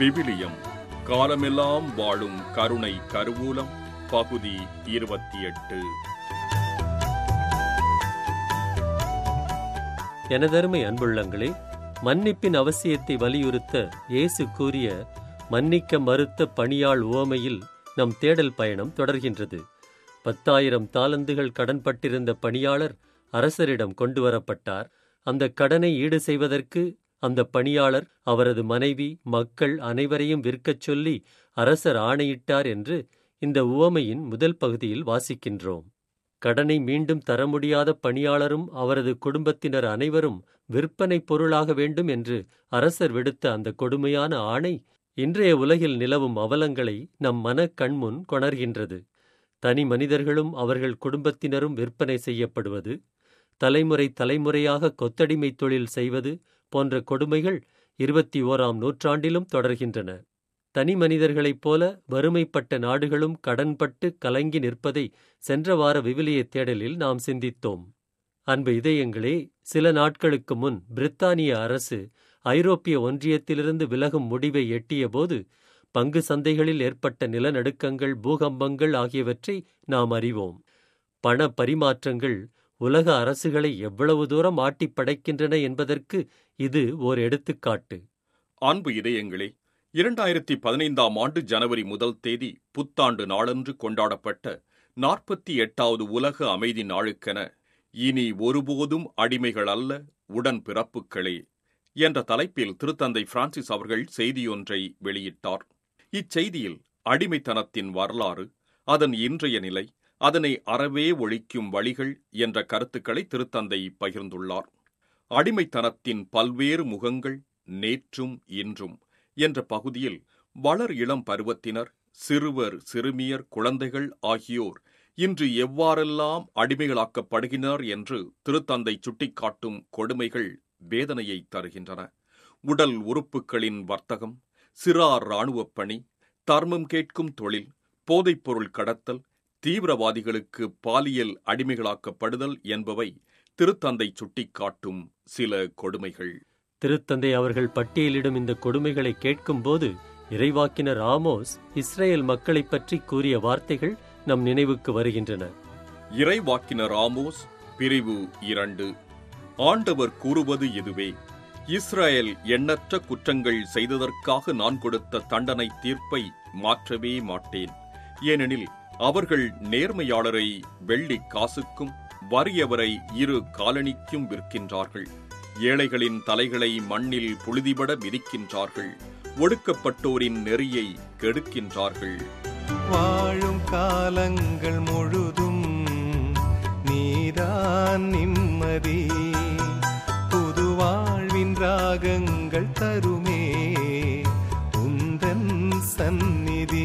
விவிலியம் காலமெல்லாம் வாழும் கருணை கருவூலம் பகுதி இருபத்தி எட்டு எனதருமை அன்புள்ளங்களே மன்னிப்பின் அவசியத்தை வலியுறுத்த இயேசு கூறிய மன்னிக்க மறுத்த பணியாள் உவமையில் நம் தேடல் பயணம் தொடர்கின்றது பத்தாயிரம் தாலந்துகள் கடன்பட்டிருந்த பணியாளர் அரசரிடம் கொண்டு வரப்பட்டார் அந்த கடனை ஈடு செய்வதற்கு அந்த பணியாளர் அவரது மனைவி மக்கள் அனைவரையும் விற்கச் சொல்லி அரசர் ஆணையிட்டார் என்று இந்த உவமையின் முதல் பகுதியில் வாசிக்கின்றோம் கடனை மீண்டும் தர முடியாத பணியாளரும் அவரது குடும்பத்தினர் அனைவரும் விற்பனை பொருளாக வேண்டும் என்று அரசர் விடுத்த அந்த கொடுமையான ஆணை இன்றைய உலகில் நிலவும் அவலங்களை நம் மன கண்முன் கொணர்கின்றது தனி மனிதர்களும் அவர்கள் குடும்பத்தினரும் விற்பனை செய்யப்படுவது தலைமுறை தலைமுறையாக கொத்தடிமை தொழில் செய்வது போன்ற கொடுமைகள் இருபத்தி ஓராம் நூற்றாண்டிலும் தொடர்கின்றன தனி மனிதர்களைப் போல வறுமைப்பட்ட நாடுகளும் கடன்பட்டு கலங்கி நிற்பதை சென்ற வார விவிலிய தேடலில் நாம் சிந்தித்தோம் அன்பு இதயங்களே சில நாட்களுக்கு முன் பிரித்தானிய அரசு ஐரோப்பிய ஒன்றியத்திலிருந்து விலகும் முடிவை எட்டியபோது பங்கு சந்தைகளில் ஏற்பட்ட நிலநடுக்கங்கள் பூகம்பங்கள் ஆகியவற்றை நாம் அறிவோம் பண பரிமாற்றங்கள் உலக அரசுகளை எவ்வளவு தூரம் ஆட்டிப் படைக்கின்றன என்பதற்கு இது ஓர் எடுத்துக்காட்டு அன்பு இதயங்களே இரண்டாயிரத்தி பதினைந்தாம் ஆண்டு ஜனவரி முதல் தேதி புத்தாண்டு நாளன்று கொண்டாடப்பட்ட நாற்பத்தி எட்டாவது உலக அமைதி நாளுக்கென இனி ஒருபோதும் அடிமைகள் அல்ல உடன் பிறப்புக்களே என்ற தலைப்பில் திருத்தந்தை பிரான்சிஸ் அவர்கள் செய்தியொன்றை வெளியிட்டார் இச்செய்தியில் அடிமைத்தனத்தின் வரலாறு அதன் இன்றைய நிலை அதனை அறவே ஒழிக்கும் வழிகள் என்ற கருத்துக்களை திருத்தந்தை பகிர்ந்துள்ளார் அடிமைத்தனத்தின் பல்வேறு முகங்கள் நேற்றும் இன்றும் என்ற பகுதியில் வளர் இளம் பருவத்தினர் சிறுவர் சிறுமியர் குழந்தைகள் ஆகியோர் இன்று எவ்வாறெல்லாம் அடிமைகளாக்கப்படுகின்றனர் என்று திருத்தந்தை சுட்டிக்காட்டும் கொடுமைகள் வேதனையை தருகின்றன உடல் உறுப்புகளின் வர்த்தகம் சிறார் இராணுவப் பணி தர்மம் கேட்கும் தொழில் போதைப்பொருள் கடத்தல் தீவிரவாதிகளுக்கு பாலியல் அடிமைகளாக்கப்படுதல் என்பவை திருத்தந்தை சுட்டிக்காட்டும் சில கொடுமைகள் திருத்தந்தை அவர்கள் பட்டியலிடும் இந்த கொடுமைகளை கேட்கும்போது இறைவாக்கினர் ஆமோஸ் இஸ்ரேல் மக்களைப் பற்றி கூறிய வார்த்தைகள் நம் நினைவுக்கு வருகின்றன இறைவாக்கினர் ஆமோஸ் பிரிவு இரண்டு ஆண்டவர் கூறுவது இதுவே இஸ்ரேல் எண்ணற்ற குற்றங்கள் செய்ததற்காக நான் கொடுத்த தண்டனை தீர்ப்பை மாற்றவே மாட்டேன் ஏனெனில் அவர்கள் நேர்மையாளரை வெள்ளி காசுக்கும் வறியவரை இரு காலணிக்கும் விற்கின்றார்கள் ஏழைகளின் தலைகளை மண்ணில் புழுதிபட மிதிக்கின்றார்கள் ஒடுக்கப்பட்டோரின் நெறியை கெடுக்கின்றார்கள் வாழும் காலங்கள் முழுதும் நீதான் நிம்மதி புது வாழ்வின் ராகங்கள் தருமே உந்தன் சந்நிதி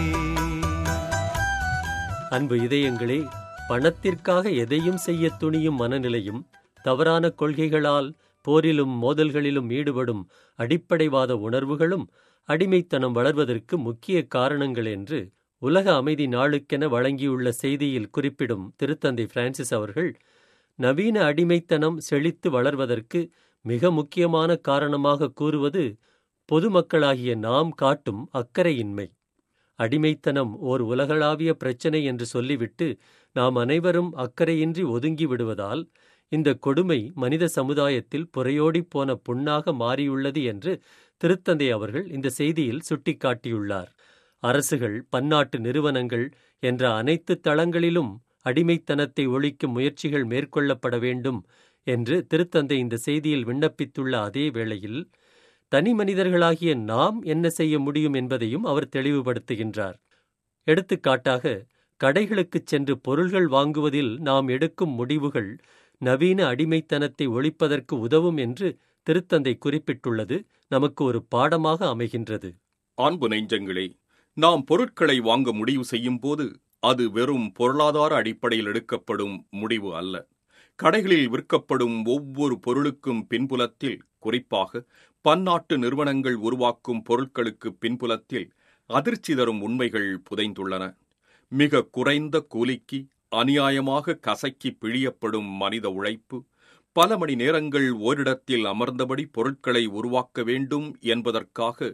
அன்பு இதயங்களே பணத்திற்காக எதையும் செய்ய துணியும் மனநிலையும் தவறான கொள்கைகளால் போரிலும் மோதல்களிலும் ஈடுபடும் அடிப்படைவாத உணர்வுகளும் அடிமைத்தனம் வளர்வதற்கு முக்கிய காரணங்கள் என்று உலக அமைதி நாளுக்கென வழங்கியுள்ள செய்தியில் குறிப்பிடும் திருத்தந்தை பிரான்சிஸ் அவர்கள் நவீன அடிமைத்தனம் செழித்து வளர்வதற்கு மிக முக்கியமான காரணமாக கூறுவது பொதுமக்களாகிய நாம் காட்டும் அக்கறையின்மை அடிமைத்தனம் ஓர் உலகளாவிய பிரச்சனை என்று சொல்லிவிட்டு நாம் அனைவரும் அக்கறையின்றி ஒதுங்கி விடுவதால் இந்த கொடுமை மனித சமுதாயத்தில் புறையோடிப் போன புண்ணாக மாறியுள்ளது என்று திருத்தந்தை அவர்கள் இந்த செய்தியில் சுட்டிக்காட்டியுள்ளார் அரசுகள் பன்னாட்டு நிறுவனங்கள் என்ற அனைத்து தளங்களிலும் அடிமைத்தனத்தை ஒழிக்கும் முயற்சிகள் மேற்கொள்ளப்பட வேண்டும் என்று திருத்தந்தை இந்த செய்தியில் விண்ணப்பித்துள்ள அதே வேளையில் தனி மனிதர்களாகிய நாம் என்ன செய்ய முடியும் என்பதையும் அவர் தெளிவுபடுத்துகின்றார் எடுத்துக்காட்டாக கடைகளுக்குச் சென்று பொருள்கள் வாங்குவதில் நாம் எடுக்கும் முடிவுகள் நவீன அடிமைத்தனத்தை ஒழிப்பதற்கு உதவும் என்று திருத்தந்தை குறிப்பிட்டுள்ளது நமக்கு ஒரு பாடமாக அமைகின்றது அன்பு நெஞ்சங்களே நாம் பொருட்களை வாங்க முடிவு செய்யும் போது அது வெறும் பொருளாதார அடிப்படையில் எடுக்கப்படும் முடிவு அல்ல கடைகளில் விற்கப்படும் ஒவ்வொரு பொருளுக்கும் பின்புலத்தில் குறிப்பாக பன்னாட்டு நிறுவனங்கள் உருவாக்கும் பொருட்களுக்கு பின்புலத்தில் அதிர்ச்சி தரும் உண்மைகள் புதைந்துள்ளன மிக குறைந்த கூலிக்கு அநியாயமாக கசக்கி பிழியப்படும் மனித உழைப்பு பல மணி நேரங்கள் ஓரிடத்தில் அமர்ந்தபடி பொருட்களை உருவாக்க வேண்டும் என்பதற்காக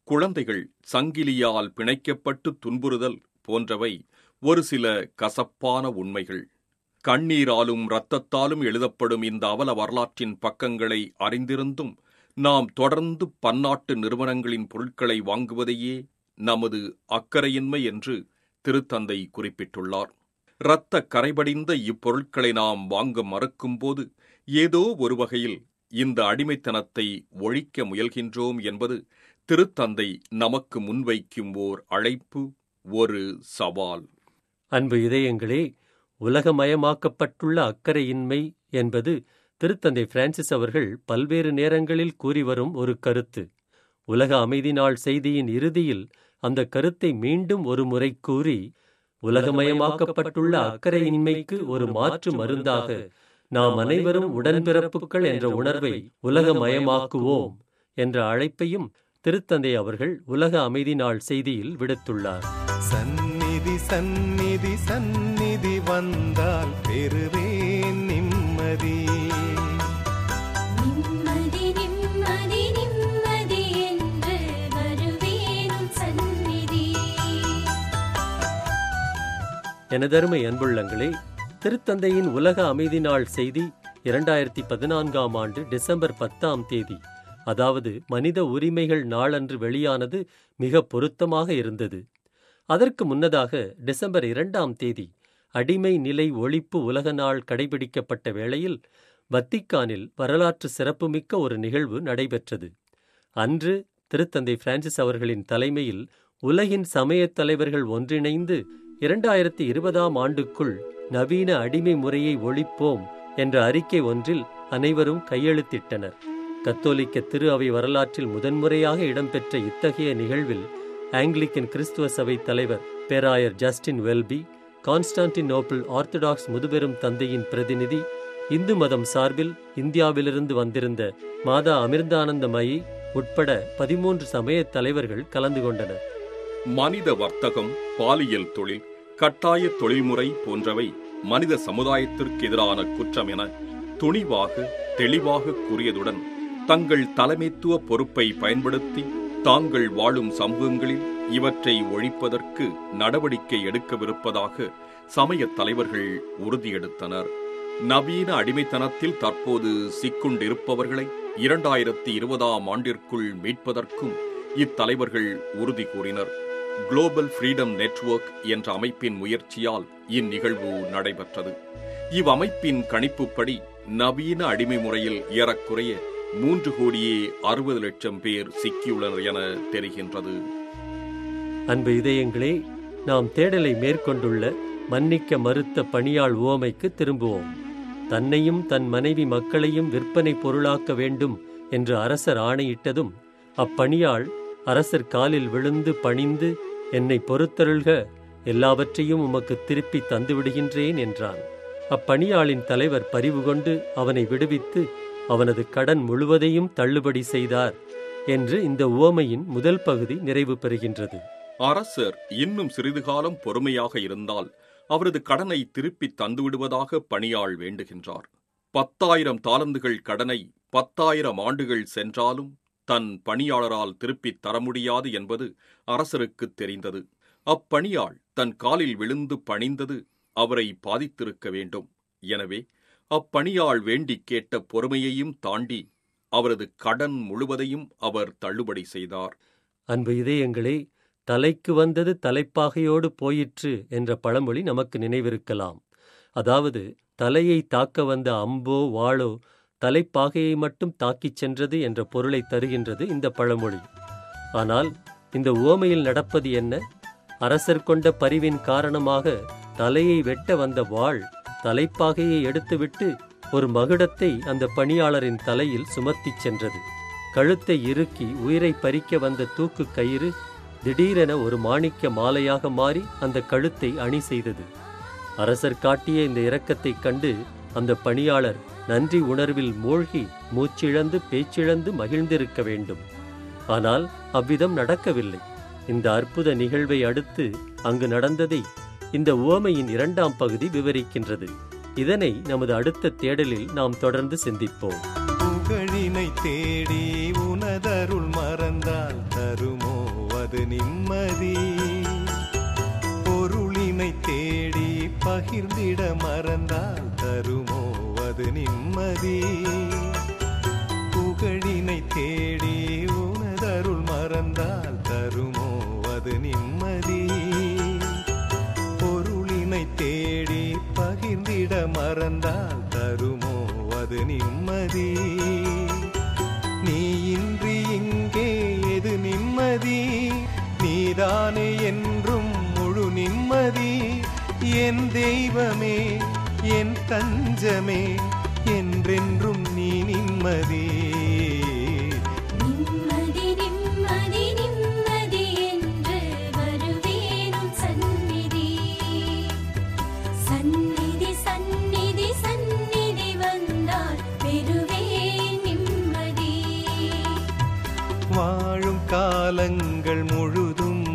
குழந்தைகள் சங்கிலியால் பிணைக்கப்பட்டு துன்புறுதல் போன்றவை ஒரு சில கசப்பான உண்மைகள் கண்ணீராலும் இரத்தத்தாலும் எழுதப்படும் இந்த அவல வரலாற்றின் பக்கங்களை அறிந்திருந்தும் நாம் தொடர்ந்து பன்னாட்டு நிறுவனங்களின் பொருட்களை வாங்குவதையே நமது அக்கறையின்மை என்று திருத்தந்தை குறிப்பிட்டுள்ளார் இரத்த கரைபடிந்த இப்பொருட்களை நாம் வாங்க மறுக்கும்போது ஏதோ ஒரு வகையில் இந்த அடிமைத்தனத்தை ஒழிக்க முயல்கின்றோம் என்பது திருத்தந்தை நமக்கு முன்வைக்கும் ஓர் அழைப்பு ஒரு சவால் அன்பு இதயங்களே உலகமயமாக்கப்பட்டுள்ள அக்கறையின்மை என்பது திருத்தந்தை பிரான்சிஸ் அவர்கள் பல்வேறு நேரங்களில் கூறி வரும் ஒரு கருத்து உலக அமைதி நாள் செய்தியின் இறுதியில் அந்த கருத்தை மீண்டும் ஒரு முறை கூறி உலகமயமாக்கப்பட்டுள்ள அக்கறையின்மைக்கு ஒரு மாற்று மருந்தாக நாம் அனைவரும் உடன்பிறப்புகள் என்ற உணர்வை உலகமயமாக்குவோம் என்ற அழைப்பையும் திருத்தந்தை அவர்கள் உலக அமைதி நாள் செய்தியில் விடுத்துள்ளார் சந்நிதி சந்நிதி சந்நிதி வந்தால் பெறுவேன் நிம்மதி நிம்மதி நிம்மதி நிம்மதி என்று வருவேனும் சந்நிதி எனதருமை அன்புள்ளங்களே திருத்தந்தையின் உலக அமைதி நாள் செய்தி இரண்டாயிரத்தி பதினான்காம் ஆண்டு டிசம்பர் பத்தாம் தேதி அதாவது மனித உரிமைகள் நாளன்று வெளியானது மிக பொருத்தமாக இருந்தது அதற்கு முன்னதாக டிசம்பர் இரண்டாம் தேதி அடிமை நிலை ஒழிப்பு உலக நாள் கடைபிடிக்கப்பட்ட வேளையில் வத்திக்கானில் வரலாற்று சிறப்புமிக்க ஒரு நிகழ்வு நடைபெற்றது அன்று திருத்தந்தை பிரான்சிஸ் அவர்களின் தலைமையில் உலகின் சமயத் தலைவர்கள் ஒன்றிணைந்து இரண்டாயிரத்தி இருபதாம் ஆண்டுக்குள் நவீன அடிமை முறையை ஒழிப்போம் என்ற அறிக்கை ஒன்றில் அனைவரும் கையெழுத்திட்டனர் கத்தோலிக்க திரு அவை வரலாற்றில் முதன்முறையாக இடம்பெற்ற இத்தகைய நிகழ்வில் ஆங்கிலிக்கன் கிறிஸ்துவ சபை தலைவர் பேராயர் ஜஸ்டின் வெல்பி கான்ஸ்டான்டினோப்பிள் ஆர்த்தடாக்ஸ் முதுபெரும் தந்தையின் பிரதிநிதி இந்து மதம் சார்பில் இந்தியாவிலிருந்து வந்திருந்த மாதா அமிர்தானந்தமயி உட்பட பதிமூன்று சமயத் தலைவர்கள் கலந்து கொண்டனர் மனித வர்த்தகம் பாலியல் தொழில் கட்டாய தொழில்முறை போன்றவை மனித சமுதாயத்திற்கு எதிரான குற்றம் என துணிவாக தெளிவாக கூறியதுடன் தங்கள் தலைமைத்துவ பொறுப்பை பயன்படுத்தி தாங்கள் வாழும் சமூகங்களில் இவற்றை ஒழிப்பதற்கு நடவடிக்கை எடுக்கவிருப்பதாக சமயத் தலைவர்கள் உறுதியெடுத்தனர் நவீன அடிமைத்தனத்தில் தற்போது சிக்குண்டிருப்பவர்களை இரண்டாயிரத்தி இருபதாம் ஆண்டிற்குள் மீட்பதற்கும் இத்தலைவர்கள் உறுதி கூறினர் குளோபல் ஃப்ரீடம் நெட்வொர்க் என்ற அமைப்பின் முயற்சியால் இந்நிகழ்வு நடைபெற்றது இவ்வமைப்பின் கணிப்புப்படி நவீன அடிமை முறையில் ஏறக்குறைய மூன்று கோடியே அறுபது லட்சம் பேர் சிக்கியுள்ளனர் என தெரிகின்றது அன்பு இதயங்களே நாம் தேடலை மேற்கொண்டுள்ள மன்னிக்க மறுத்த பணியாள் உவமைக்கு திரும்புவோம் தன்னையும் தன் மனைவி மக்களையும் விற்பனை பொருளாக்க வேண்டும் என்று அரசர் ஆணையிட்டதும் அப்பணியாள் அரசர் காலில் விழுந்து பணிந்து என்னை பொறுத்தருள்க எல்லாவற்றையும் உமக்கு திருப்பி தந்துவிடுகின்றேன் என்றான் அப்பணியாளின் தலைவர் பரிவு கொண்டு அவனை விடுவித்து அவனது கடன் முழுவதையும் தள்ளுபடி செய்தார் என்று இந்த உவமையின் முதல் பகுதி நிறைவு பெறுகின்றது அரசர் இன்னும் சிறிது காலம் பொறுமையாக இருந்தால் அவரது கடனை திருப்பி தந்துவிடுவதாக பணியாள் வேண்டுகின்றார் பத்தாயிரம் தாலந்துகள் கடனை பத்தாயிரம் ஆண்டுகள் சென்றாலும் தன் பணியாளரால் திருப்பித் தர முடியாது என்பது அரசருக்கு தெரிந்தது அப்பணியாள் தன் காலில் விழுந்து பணிந்தது அவரை பாதித்திருக்க வேண்டும் எனவே அப்பணியாள் வேண்டிக் கேட்ட பொறுமையையும் தாண்டி அவரது கடன் முழுவதையும் அவர் தள்ளுபடி செய்தார் அன்பு இதயங்களே தலைக்கு வந்தது தலைப்பாகையோடு போயிற்று என்ற பழமொழி நமக்கு நினைவிருக்கலாம் அதாவது தலையை தாக்க வந்த அம்போ வாளோ தலைப்பாகையை மட்டும் தாக்கிச் சென்றது என்ற பொருளை தருகின்றது இந்த பழமொழி ஆனால் இந்த உவமையில் நடப்பது என்ன அரசர் கொண்ட பரிவின் காரணமாக தலையை வெட்ட வந்த வாள் தலைப்பாகையை எடுத்துவிட்டு ஒரு மகுடத்தை அந்த பணியாளரின் தலையில் சுமத்திச் சென்றது கழுத்தை இறுக்கி உயிரை பறிக்க வந்த தூக்கு கயிறு திடீரென ஒரு மாணிக்க மாலையாக மாறி அந்த கழுத்தை அணி செய்தது அரசர் காட்டிய இந்த இரக்கத்தைக் கண்டு அந்த பணியாளர் நன்றி உணர்வில் மூழ்கி மூச்சிழந்து பேச்சிழந்து மகிழ்ந்திருக்க வேண்டும் ஆனால் அவ்விதம் நடக்கவில்லை இந்த அற்புத நிகழ்வை அடுத்து அங்கு நடந்ததை இந்த உவமையின் இரண்டாம் பகுதி விவரிக்கின்றது இதனை நமது அடுத்த தேடலில் நாம் தொடர்ந்து சிந்திப்போம் புகழினை தேடி உனதருள் மறந்தால் தருமோ நிம்மதி பொருளினை தேடி பகிர்ந்திட மறந்தால் தருமோ அது நிம்மதி புகழினை தேடி உனதருள் மறந்தால் தருமோ அது நிம்மதி பொருளினை தேடி பகிர்ந்திட மறந்தால் தருமோ அது நிம்மதி நீ இன்றி இங்கே எது நிம்மதி நீதானே என்றும் முழு நிம்மதி என் தெய்வமே என் தஞ்சமே என்றென்றும் நீ நிம்மதி நிம்மதி நிம்மதி நிம்மதி என்று வருவேனும் சந்நிதி சந்நிதி சந்நிதி சந்நிதி வந்தால் பெறுவேன் நிம்மதி வாழும் காலங்கள் முழுதும்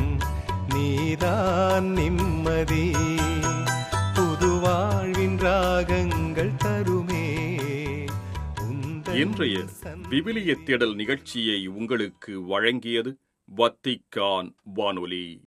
நீதான் நிம்மதி புது வாழ்வின் ராகங்கள் தருமே உந்தன் இன்றைய சந்நிதி. விவிலிய தேடல் நிகழ்ச்சியை உங்களுக்கு வழங்கியது வத்திக்கான் வானொலி